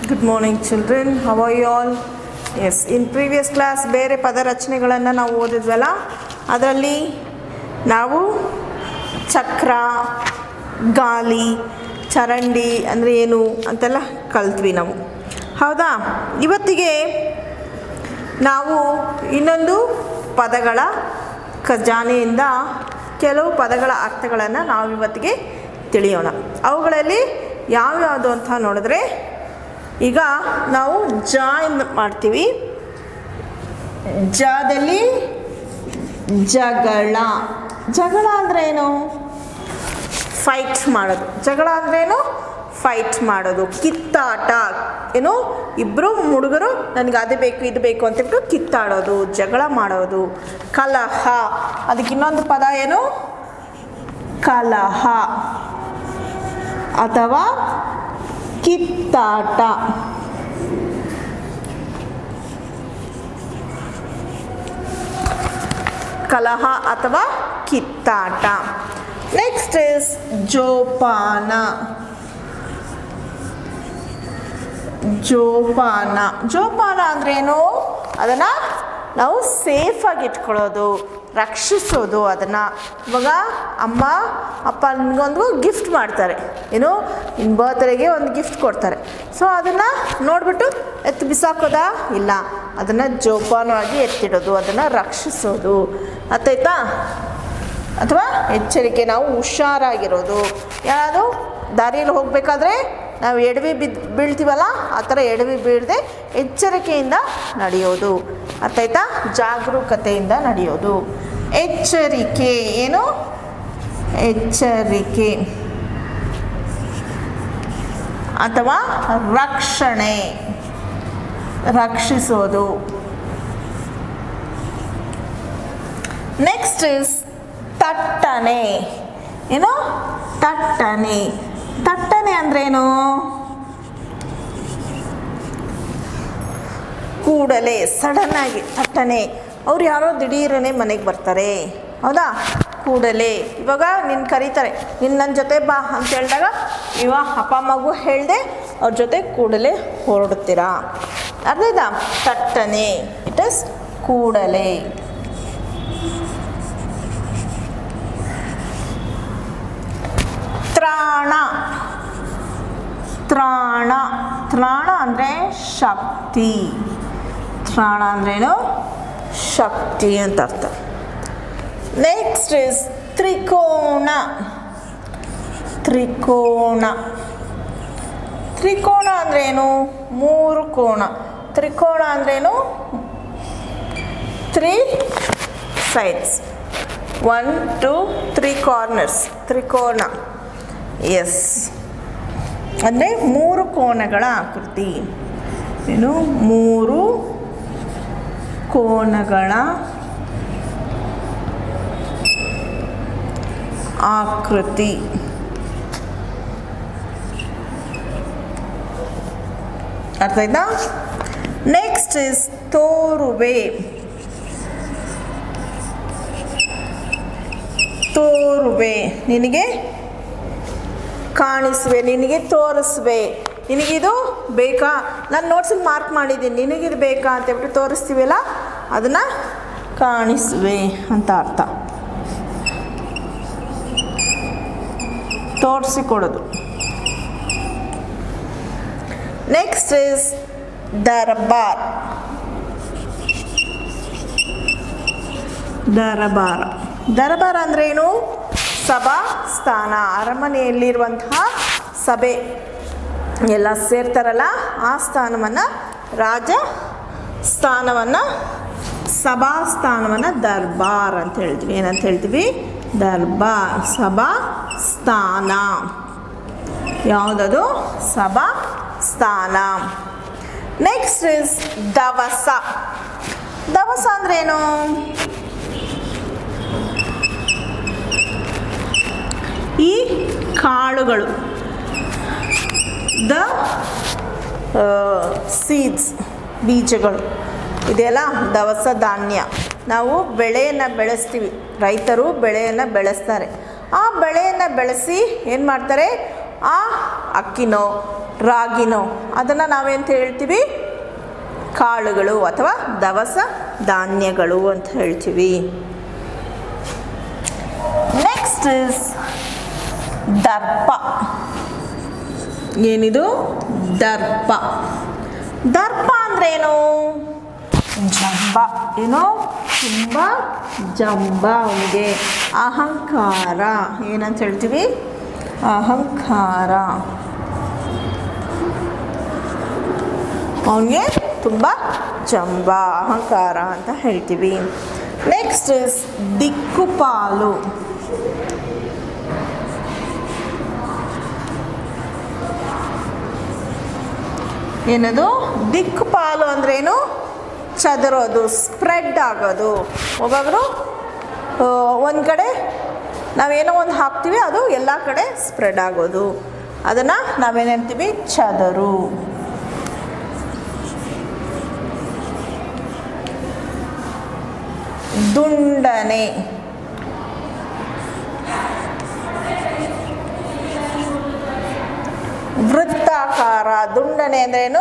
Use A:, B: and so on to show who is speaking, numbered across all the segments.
A: Good morning, children. How are you all? As in previous class ಬೇರೆ ಪದ ರಚನೆಗಳನ್ನು ನಾವು ಓದಿದ್ವಲ್ಲ ಅದರಲ್ಲಿ ನಾವು ಚಕ್ರ ಗಾಲಿ ಚರಂಡಿ ಅಂದರೆ ಏನು ಅಂತೆಲ್ಲ ಕಲ್ತ್ವಿ ನಾವು ಹೌದಾ ಇವತ್ತಿಗೆ ನಾವು ಇನ್ನೊಂದು ಪದಗಳ ಖಜಾನೆಯಿಂದ ಕೆಲವು ಪದಗಳ ಅರ್ಥಗಳನ್ನು ನಾವು ಇವತ್ತಿಗೆ ತಿಳಿಯೋಣ ಅವುಗಳಲ್ಲಿ ಯಾವ್ಯಾವುದು ಅಂತ ನೋಡಿದ್ರೆ ಈಗ ನಾವು ಜ ಇಂದ ಮಾಡ್ತೀವಿ ಜದಲ್ಲಿ ಜಗಳ ಜಗಳ ಅಂದರೆ ಏನು ಫೈಟ್ ಮಾಡೋದು ಜಗಳ ಅಂದ್ರೇನು ಫೈಟ್ ಮಾಡೋದು ಕಿತ್ತಾಟ ಏನು ಇಬ್ಬರು ಹುಡುಗರು ನನಗೆ ಅದು ಬೇಕು ಇದು ಬೇಕು ಅಂತೇಳ್ಬಿಟ್ಟು ಕಿತ್ತಾಡೋದು ಜಗಳ ಮಾಡೋದು ಕಲಹ ಅದಕ್ಕೆ ಇನ್ನೊಂದು ಪದ ಏನು ಕಲಹ ಅಥವಾ ಕಿತ್ತಾಟ ಕಲಹ ಅಥವಾ ಕಿತ್ತಾಟ ನೆಕ್ಸ್ಟ್ ಇಸ್ ಜೋಪಾನ ಜೋಪಾನ ಜೋಪಾನ ಅಂದ್ರೇನು ಅದನ್ನು ನಾವು ಸೇಫಾಗಿ ಇಟ್ಕೊಳ್ಳೋದು ರಕ್ಷಿಸೋದು ಅದನ್ನು ಇವಾಗ ಅಮ್ಮ ಅಪ್ಪ ನಿಮಗೊಂದು ಗಿಫ್ಟ್ ಮಾಡ್ತಾರೆ ಏನು ಇನ್ನು ಬರ್ತ್ಡೇಗೆ ಒಂದು ಗಿಫ್ಟ್ ಕೊಡ್ತಾರೆ ಸೊ ಅದನ್ನು ನೋಡಿಬಿಟ್ಟು ಎತ್ತು ಬಿಸಾಕೋದಾ ಇಲ್ಲ ಅದನ್ನು ಜೋಪಾನವಾಗಿ ಎತ್ತಿಡೋದು ಅದನ್ನು ರಕ್ಷಿಸೋದು ಅರ್ಥಾಯ್ತಾ ಅಥವಾ ಎಚ್ಚರಿಕೆ ನಾವು ಹುಷಾರಾಗಿರೋದು ಯಾರಾದರೂ ದಾರಿಯಲ್ಲಿ ಹೋಗಬೇಕಾದ್ರೆ ನಾವು ಎಡವಿ ಬಿದ್ದು ಬೀಳ್ತೀವಲ್ಲ ಆ ಥರ ಎಡವಿ ಬೀಳದೆ ಎಚ್ಚರಿಕೆಯಿಂದ ನಡೆಯೋದು ಅರ್ಥ ಆಯ್ತಾ ಜಾಗರೂಕತೆಯಿಂದ ನಡೆಯೋದು ಎಚ್ಚರಿಕೆ ಏನು ಎಚ್ಚರಿಕೆ ಅಥವಾ ರಕ್ಷಣೆ ರಕ್ಷಿಸೋದು ನೆಕ್ಸ್ಟ್ ಇಸ್ ತಟ್ಟನೆ ಏನು ತಟ್ಟನೆ ತಟ್ಟನೆ ಅಂದ್ರೇನು ಕೂಡಲೇ ಸಡನ್ನಾಗಿ ತಟ್ಟನೆ ಅವ್ರು ಯಾರೋ ದಿಢೀರನೆ ಮನೆಗೆ ಬರ್ತಾರೆ ಹೌದಾ ಕೂಡಲೇ ಇವಾಗ ನಿನ್ನ ಕರೀತಾರೆ ನಿನ್ನ ನನ್ನ ಜೊತೆ ಬಾ ಅಂತ ಹೇಳಿದಾಗ ಇವ ಅಪ್ಪ ಅಮ್ಮಗೂ ಹೇಳ್ದೆ ಅವ್ರ ಜೊತೆ ಕೂಡಲೇ ಹೊರಡುತ್ತೀರಾ ಅರ್ಧದ ತಟ್ಟನೆ ಇಟ್ ಇಸ್ ಕೂಡಲೇ ತ್ರಾಣ ತ್ರಾಣ ತ್ರಾಣ ಅಂದರೆ ಶಕ್ತಿ ತ್ರಾಣ ಅಂದ್ರೇನು ಶಕ್ತಿ ಅಂತ ಅರ್ಥ ನೆಕ್ಸ್ಟ್ ಇಸ್ ತ್ರಿಕೋಣ ತ್ರಿಕೋಣ ತ್ರಿಕೋಣ ಅಂದ್ರೇನು ಮೂರು ಕೋಣ ತ್ರಿಕೋಣ ಅಂದ್ರೇನು three sides one two three corners ತ್ರಿಕೋಣ ಎಸ್ ಅಂದರೆ ಮೂರು ಕೋನಗಳ ಆಕೃತಿ ಏನು ಮೂರು ಕೋನಗಳ ಆಕೃತಿ ಅರ್ಥ ಆಯ್ತಾ ನೆಕ್ಸ್ಟ್ ಇಸ್ ತೋರುವೆ ತೋರುವೆ ನಿನಗೆ ಕಾಣಿಸುವೆ ನಿನಗೆ ತೋರಿಸುವೆ ನಿನಗಿದು ಬೇಕಾ ನಾನು ನೋಟ್ಸಲ್ಲಿ ಮಾರ್ಕ್ ಮಾಡಿದ್ದೀನಿ ನಿನಗಿದು ಬೇಕಾ ಅಂತ ಹೇಳ್ಬಿಟ್ಟು ತೋರಿಸ್ತೀವಲ್ಲ ಅದನ್ನು ಕಾಣಿಸುವೆ ಅಂತ ಅರ್ಥ ತೋರಿಸಿಕೊಡೋದು ನೆಕ್ಸ್ಟ್ ಇಸ್ ದರ್ಬಾರ್ ದರಬಾರ ದರಬಾರ ಅಂದ್ರೇನು ಸಭಾ ಸ್ಥಾನ ಅರಮನೆಯಲ್ಲಿರುವಂತಹ ಸಭೆ ಎಲ್ಲ ಸೇರ್ತಾರಲ್ಲ ಆ ಸ್ಥಾನವನ್ನು ರಾಜ ಸ್ಥಾನವನ್ನು ಸಭಾ ಸ್ಥಾನವನ್ನು ದರ್ಬಾರ್ ಅಂತ ಹೇಳ್ತೀವಿ ಏನಂತ ಹೇಳ್ತೀವಿ ದರ್ಬಾರ್ ಸಭಾ ಸ್ಥಾನ ಯಾವುದದು ಸಭಾ ಸ್ಥಾನ ನೆಕ್ಸ್ಟ್ ಇಸ್ ದವಸ ದವಸ ಅಂದ್ರೇನು ಈ ಕಾಳುಗಳು ದ ಸೀಡ್ಸ್ ಬೀಜಗಳು ಇದೆಲ್ಲ ದವಸ ಧಾನ್ಯ ನಾವು ಬೆಳೆಯನ್ನು ಬೆಳೆಸ್ತೀವಿ ರೈತರು ಬೆಳೆಯನ್ನು ಬೆಳೆಸ್ತಾರೆ ಆ ಬೆಳೆಯನ್ನು ಬೆಳೆಸಿ ಏನು ಮಾಡ್ತಾರೆ ಆ ಅಕ್ಕಿನೋ ರಾಗಿನೋ ಅದನ್ನು ನಾವೇಂತ ಹೇಳ್ತೀವಿ ಕಾಳುಗಳು ಅಥವಾ ದವಸ ಧಾನ್ಯಗಳು ಅಂತ ಹೇಳ್ತೀವಿ ನೆಕ್ಸ್ಟ್ ಇಸ್ ದರ್ಪ ಏನಿದು ದರ್ಪ ದರ್ಪ ಅಂದ್ರೇನು ಜಂಬ ಏನೋ ತುಂಬ ಜಂಬ ಅವನಿಗೆ ಅಹಂಕಾರ ಏನಂತ ಹೇಳ್ತೀವಿ ಅಹಂಕಾರ ಅವನಿಗೆ ತುಂಬ ಜಂಬ ಅಹಂಕಾರ ಅಂತ ಹೇಳ್ತೀವಿ ನೆಕ್ಸ್ಟ್ ಇಸ್ ದಿಕ್ಕುಪಾಲು ಏನದು ದಿಕ್ಕುಪಾಲು ಅಂದ್ರೇನು ಚದರೋದು ಸ್ಪ್ರೆಡ್ ಆಗೋದು ಒಬ್ಬೊಬ್ಬರು ಒಂದು ಕಡೆ ನಾವೇನೋ ಒಂದು ಹಾಕ್ತೀವಿ ಅದು ಎಲ್ಲ ಕಡೆ ಸ್ಪ್ರೆಡ್ ಆಗೋದು ಅದನ್ನು ನಾವೇನು ಹೇಳ್ತೀವಿ ಚದರು ದುಂಡನೆ ವೃತ್ತಾಕಾರ ದುಂಡನೆ ಅಂದ್ರೇನು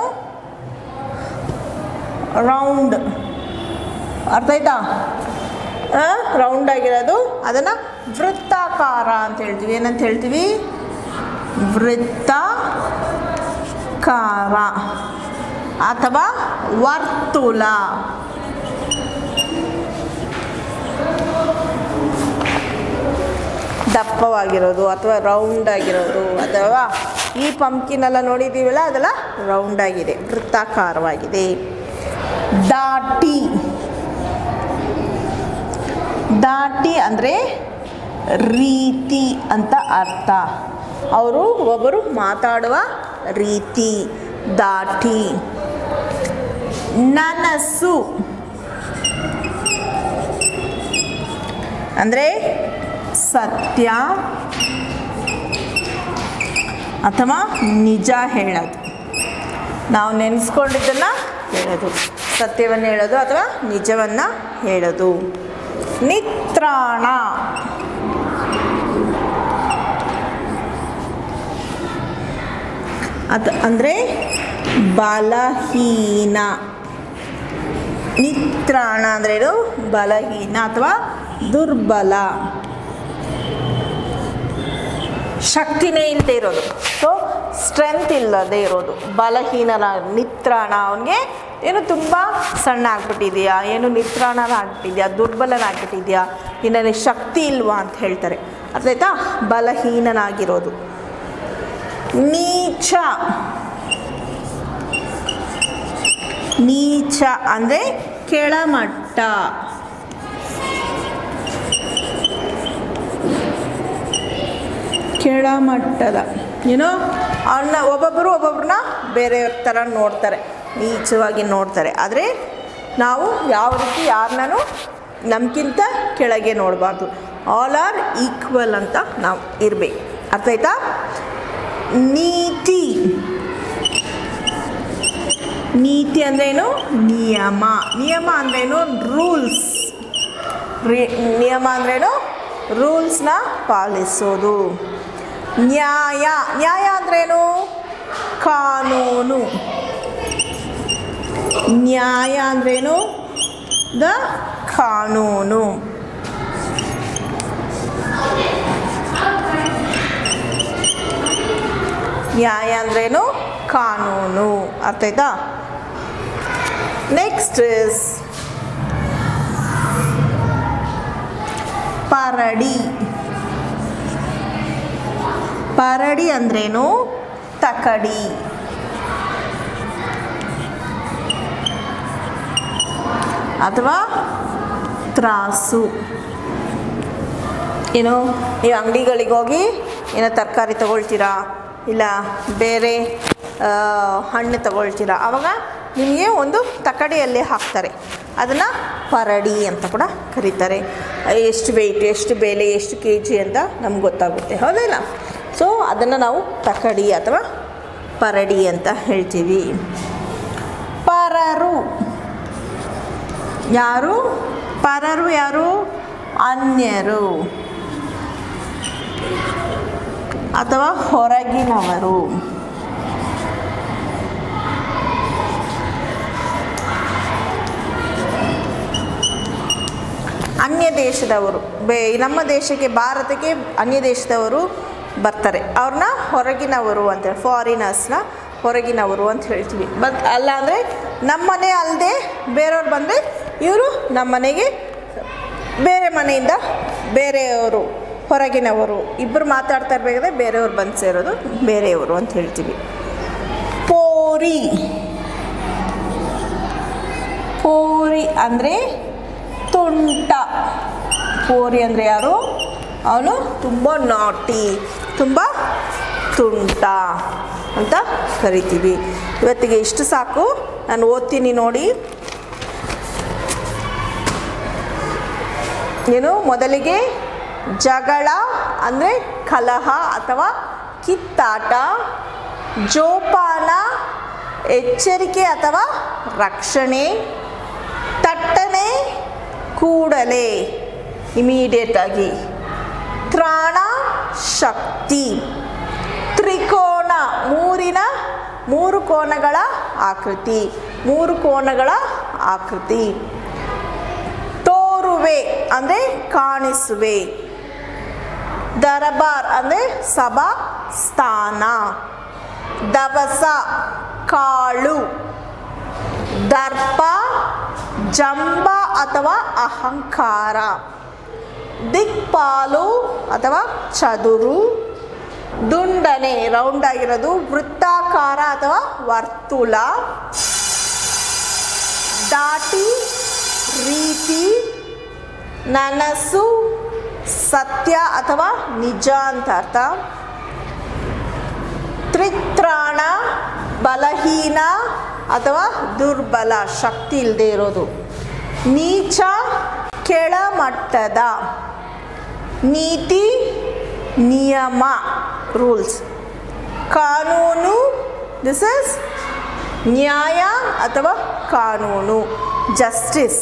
A: ರೌಂಡ್ ಅರ್ಥ ಆಯ್ತಾ ರೌಂಡ್ ಆಗಿರೋದು ಅದನ್ನು ವೃತ್ತಾಕಾರ ಅಂತ ಹೇಳ್ತೀವಿ ಏನಂತ ಹೇಳ್ತೀವಿ ವೃತ್ತಾಕಾರ ಅಥವಾ ವರ್ತುಲ ದಪ್ಪವಾಗಿರೋದು ಅಥವಾ ರೌಂಡ್ ಆಗಿರೋದು ಅಥವಾ ಈ ಪಂಪ್ಕಿನೆಲ್ಲ ನೋಡಿದ್ದೀವಲ್ಲ ಅದೆಲ್ಲ ರೌಂಡ್ ಆಗಿದೆ ವೃತ್ತಾಕಾರವಾಗಿದೆ ದಾಟಿ ದಾಟಿ ಅಂದರೆ ರೀತಿ ಅಂತ ಅರ್ಥ ಅವರು ಒಬ್ಬರು ಮಾತಾಡುವ ರೀತಿ ದಾಟಿ ನನಸು ಅಂದರೆ ಸತ್ಯ ಅಥವಾ ನಿಜ ಹೇಳೋದು ನಾವು ನೆನೆಸ್ಕೊಂಡಿದ್ದನ್ನು ಹೇಳೋದು ಸತ್ಯವನ್ನು ಹೇಳೋದು ಅಥವಾ ನಿಜವನ್ನು ಹೇಳೋದು ನಿತ್ರಾಣ ಅದ ಅಂದರೆ ಬಲಹೀನ ನಿತ್ರಾಣ ಅಂದ್ರೇನು ಬಲಹೀನ ಅಥವಾ ದುರ್ಬಲ ಶಕ್ತಿನೇ ಇಲ್ಲದೆ ಇರೋದು ಸೊ ಸ್ಟ್ರೆಂತ್ ಇಲ್ಲದೆ ಇರೋದು ಬಲಹೀನನ ನಿತ್ರಾಣ ಅವನಿಗೆ ಏನು ತುಂಬ ಸಣ್ಣ ಆಗ್ಬಿಟ್ಟಿದೆಯಾ ಏನು ನಿತ್ರಾಣನಾಗ್ಬಿಟ್ಟಿದ್ಯಾ ದುರ್ಬಲನಾಗ್ಬಿಟ್ಟಿದ್ಯಾ ನಿನ್ನಲ್ಲಿ ಶಕ್ತಿ ಇಲ್ವಾ ಅಂತ ಹೇಳ್ತಾರೆ ಅರ್ಥ ಆಯ್ತಾ ಬಲಹೀನನಾಗಿರೋದು ನೀಚ ನೀಚ ಅಂದರೆ ಕೆಳಮಟ್ಟ ಕೆಳಮಟ್ಟದ ಏನೋ ಅವನ್ನ ಒಬ್ಬೊಬ್ಬರು ಒಬ್ಬೊಬ್ರನ್ನ ಬೇರೆ ಥರ ನೋಡ್ತಾರೆ ನೀಚವಾಗಿ ನೋಡ್ತಾರೆ ಆದರೆ ನಾವು ಯಾವ ರೀತಿ ಯಾರನ್ನೂ ನಮಗಿಂತ ಕೆಳಗೆ ನೋಡಬಾರ್ದು ಆಲ್ ಆರ್ ಈಕ್ವಲ್ ಅಂತ ನಾವು ಇರಬೇಕು ಅರ್ಥ ಆಯ್ತಾ ನೀತಿ ನೀತಿ ಅಂದ್ರೇನು ನಿಯಮ ನಿಯಮ ಅಂದ್ರೇನು ರೂಲ್ಸ್ ನಿಯಮ ಅಂದ್ರೇನು ರೂಲ್ಸ್ನ ಪಾಲಿಸೋದು ನ್ಯಾಯ ನ್ಯಾಯ ಅಂದ್ರೇನು ಕಾನೂನು ನ್ಯಾಯ ಅಂದ್ರೇನು ದ ಕಾನೂನು ನ್ಯಾಯ ಅಂದ್ರೇನು ಕಾನೂನು ಅರ್ಥ ಆಯ್ತಾ ನೆಕ್ಸ್ಟ್ ಇಸ್ ಪರಡಿ ಪರಡಿ ಅಂದ್ರೇನು ತಕಡಿ ಅಥವಾ ತ್ರಾಸು ಏನು ನೀವು ಅಂಗಡಿಗಳಿಗೆ ಹೋಗಿ ಏನೋ ತರಕಾರಿ ತಗೊಳ್ತೀರಾ ಇಲ್ಲ ಬೇರೆ ಆ, ಹಣ್ಣು ತಗೊಳ್ತೀರಾ ಆವಾಗ ನಿಮಗೆ ಒಂದು ತಕಡಿಯಲ್ಲಿ ಹಾಕ್ತಾರೆ ಅದನ್ನು ಪರಡಿ ಅಂತ ಕೂಡ ಕರೀತಾರೆ ಎಷ್ಟು ವೆಯ್ಟ್ ಎಷ್ಟು ಬೆಲೆ ಎಷ್ಟು ಕೆ ಜಿ ಅಂತ ನಮ್ಗೆ ಗೊತ್ತಾಗುತ್ತೆ ಹೌದಿಲ್ಲ ಸೊ ಅದನ್ನು ನಾವು ತಕಡಿ ಅಥವಾ ಪರಡಿ ಅಂತ ಹೇಳ್ತೀವಿ ಪರರು ಯಾರು ಪರರು ಯಾರು ಅನ್ಯರು ಅಥವಾ ಹೊರಗಿನವರು ಅನ್ಯ ದೇಶದವರು ಬೇ ನಮ್ಮ ದೇಶಕ್ಕೆ ಭಾರತಕ್ಕೆ ಅನ್ಯ ದೇಶದವರು ಬರ್ತಾರೆ ಅವ್ರನ್ನ ಹೊರಗಿನವರು ಅಂತೇಳಿ ಫಾರಿನರ್ಸ್ನ ಹೊರಗಿನವರು ಅಂತ ಹೇಳ್ತೀವಿ ಬಟ್ ಅಲ್ಲ ಅಂದರೆ ನಮ್ಮನೆ ಅಲ್ಲದೆ ಬೇರೆಯವ್ರು ಬಂದರೆ ಇವರು ನಮ್ಮ ಮನೆಗೆ ಬೇರೆ ಮನೆಯಿಂದ ಬೇರೆಯವರು ಹೊರಗಿನವರು ಇಬ್ಬರು ಮಾತಾಡ್ತಾ ಇರಬೇಕಾದ್ರೆ ಬೇರೆಯವ್ರು ಬಂದು ಸೇರೋದು ಬೇರೆಯವರು ಅಂತ ಹೇಳ್ತೀವಿ ಪೋರಿ ಪೋರಿ ಅಂದರೆ ತುಂಟ ಪೋರಿ ಅಂದರೆ ಯಾರು ಅವನು ತುಂಬ ನಾಟಿ ತುಂಬ ತುಂಟ ಅಂತ ಕರಿತೀವಿ ಇವತ್ತಿಗೆ ಇಷ್ಟು ಸಾಕು ನಾನು ಓದ್ತೀನಿ ನೋಡಿ ಏನು ಮೊದಲಿಗೆ ಜಗಳ ಅಂದರೆ ಕಲಹ ಅಥವಾ ಕಿತ್ತಾಟ ಜೋಪಾನ ಎಚ್ಚರಿಕೆ ಅಥವಾ ರಕ್ಷಣೆ ತಟ್ಟನೆ ಕೂಡಲೇ ಇಮಿಡಿಯೇಟ್ ಆಗಿ ತ್ರಾಣ ಶಕ್ತಿ ತ್ರಿಕೋನ ಮೂರಿನ ಮೂರು ಕೋನಗಳ ಆಕೃತಿ ಮೂರು ಕೋನಗಳ ಆಕೃತಿ ತೋರುವೆ ಅಂದರೆ ಕಾಣಿಸುವೆ ದರಬಾರ್ ಅಂದರೆ ಸಭಾ ಸ್ಥಾನ ದವಸ ಕಾಳು ದರ್ಪ ಜಂಬ ಅಥವಾ ಅಹಂಕಾರ ದಿಕ್ಪಾಲು ಅಥವಾ ಚದುರು ದುಂಡನೆ ರೌಂಡ್ ಆಗಿರೋದು ವೃತ್ತಾಕಾರ ಅಥವಾ ವರ್ತುಲ ದಾಟಿ ರೀತಿ ನನಸು ಸತ್ಯ ಅಥವಾ ನಿಜ ಅಂತ ಅರ್ಥ ತ್ರಿತ್ರಾಣ ಬಲಹೀನ ಅಥವಾ ದುರ್ಬಲ ಶಕ್ತಿ ಇಲ್ಲದೆ ಇರೋದು ನೀಚ ಕೆಳಮಟ್ಟದ ನೀತಿ ನಿಯಮ ರೂಲ್ಸ್ ಕಾನೂನು ದಿಸ್ ಇಸ್ ನ್ಯಾಯ ಅಥವಾ ಕಾನೂನು ಜಸ್ಟಿಸ್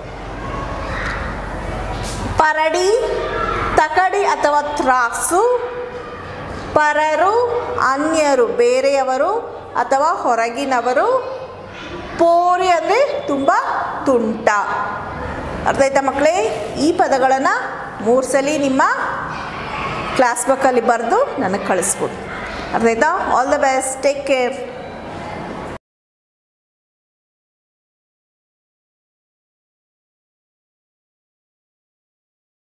A: ಪರಡಿ ತಕಡಿ ಅಥವಾ ತ್ರಾಸು ಪರರು ಅನ್ಯರು ಬೇರೆಯವರು ಅಥವಾ ಹೊರಗಿನವರು ಪೋರಿ ಅಂದರೆ ತುಂಬ ತುಂಟ ಅರ್ಥ ಆಯ್ತಾ ಮಕ್ಕಳೇ ಈ ಪದಗಳನ್ನು ಮೂರು ಸಲ ನಿಮ್ಮ ಕ್ಲಾಸ್ ಬುಕ್ಕಲ್ಲಿ ಬರೆದು ನನಗೆ ಕಳಿಸ್ಕೊಡಿ ಅರ್ಥ ಆಯ್ತಾ all the best take care